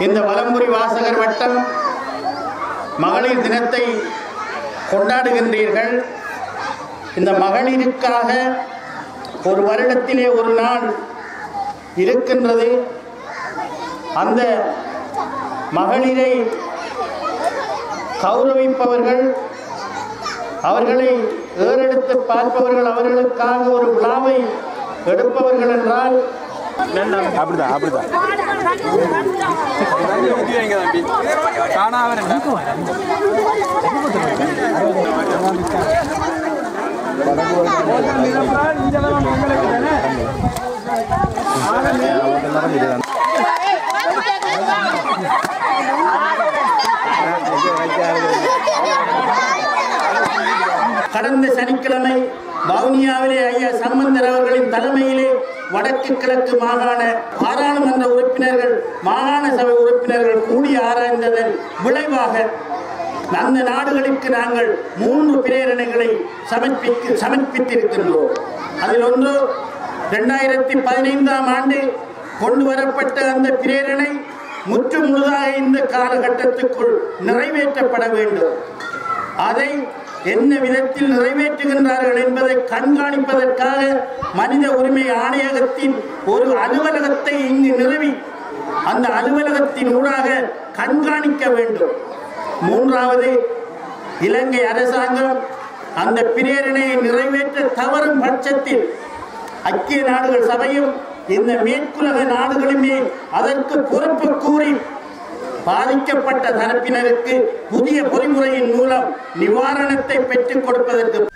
இந்த வலம்புரி வாசகர் வட்டம் மகளிர் தினத்தை கொண்டாடுகின்றீர்கள் இந்த மகளிருக்காக ஒரு வருடத்திலே ஒரு நாள் இருக்கின்றது அந்த மகளிரை கௌரவிப்பவர்கள் அவர்களை ஏறெடுத்து பார்ப்பவர்கள் அவர்களுக்காக ஒரு விழாவை எடுப்பவர்கள் என்றால் அப்படிதான் அப்படிதான் காணா வரேன் கடந்த சனிக்கிழமை வவுனியாவிலே ஐயா சம்பந்தர் அவர்களின் தலைமையிலே வடக்கு கிழக்கு மாகாண பாராளுமன்ற உறுப்பினர்கள் மாகாண சபை உறுப்பினர்கள் கூடி ஆராய்ந்ததன் விளைவாக அந்த நாடுகளுக்கு நாங்கள் மூன்று பிரேரணைகளை சமர்ப்பித்து சமர்ப்பித்திருக்கின்றோம் அதில் ஒன்று ரெண்டாயிரத்தி பதினைந்தாம் ஆண்டு கொண்டு வரப்பட்ட அந்த பிரேரணை முற்று முழுதாக இந்த காலகட்டத்துக்குள் நிறைவேற்றப்பட வேண்டும் அதை என்ன விதத்தில் நிறைவேற்றுகின்றார்கள் என்பதை கண்காணிப்பதற்காக மனித உரிமை ஆணையகத்தின் ஒரு அலுவலகத்தை இங்கு நிறுவி அந்த அலுவலகத்தின் ஊடாக கண்காணிக்க வேண்டும் மூன்றாவது இலங்கை அரசாங்கம் அந்த பிரேரணையை நிறைவேற்ற தவறும் பட்சத்தில் ஐக்கிய நாடுகள் சபையும் இந்த மேற்குலக நாடுகளுமே அதற்கு பொறுப்பு கூறி பாதிக்கப்பட்ட தரப்பினருக்கு புதிய பொறிமுறையின் மூலம் நிவாரணத்தை பெற்றுக் கொடுப்பதற்கு